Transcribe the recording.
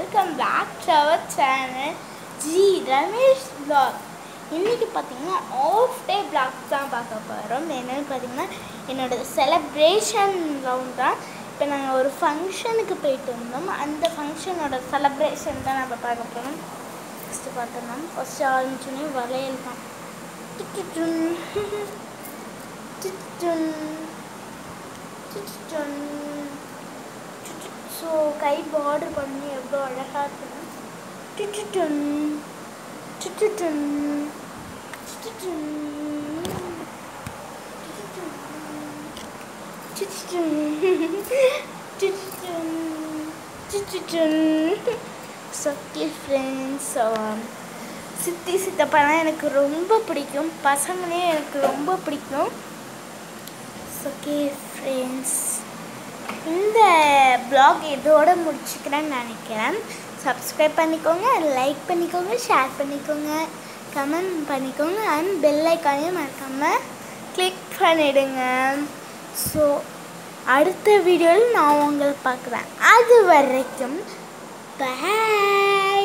Welcome back to our channel G Ramesh vlog இன்றைக்கி பார்த்தீங்கன்னா of day black தான் பார்க்க போகிறோம் என்னென்னு பார்த்தீங்கன்னா என்னோட செலப்ரேஷன் ரவுண்ட் தான் இப்போ நாங்கள் ஒரு ஃபங்க்ஷனுக்கு போயிட்டு இருந்தோம் அந்த ஃபங்க்ஷனோட செலப்ரேஷன் தான் நம்ம பார்க்க போகிறோம் ஃபஸ்ட்டு பார்த்தோம்னா ஃபஸ்ட்டு ஆரம்பிச்சோன்னே வளையல் தான் டிட்டுட்டுன். டிட்டுட்டுன். டிட்டுட்டுன். ஸோ கை பார்டர் பண்ணி எவ்வளோ அழகாக இருக்குன்னு டிட்டுட்டுன். டிட்டுட்டுன். டிட்டுட்டுன். டிட்டுட்டுன். டிட்டுட்டுன். டிட்டுட்டுன். ஸோ ஃப்ரெண்ட்ஸ் சித்தி சித்தப்பாலாம் எனக்கு ரொம்ப பிடிக்கும் பசங்களே எனக்கு ரொம்ப பிடிக்கும் ஓகே ஃப்ரெண்ட்ஸ் இந்த ப்ளாக் இதோட முடிச்சுக்கிறேன்னு நினைக்கிறேன் சப்ஸ்கிரைப் பண்ணிக்கோங்க லைக் பண்ணிக்கோங்க ஷேர் பண்ணிக்கோங்க கமெண்ட் பண்ணிக்கோங்க அண்ட் பெல் ஐக்கானையும் மறக்காமல் கிளிக் பண்ணிடுங்க ஸோ அடுத்த வீடியோவில் நான் உங்களை பார்க்குறேன் அது வரைக்கும் பாய்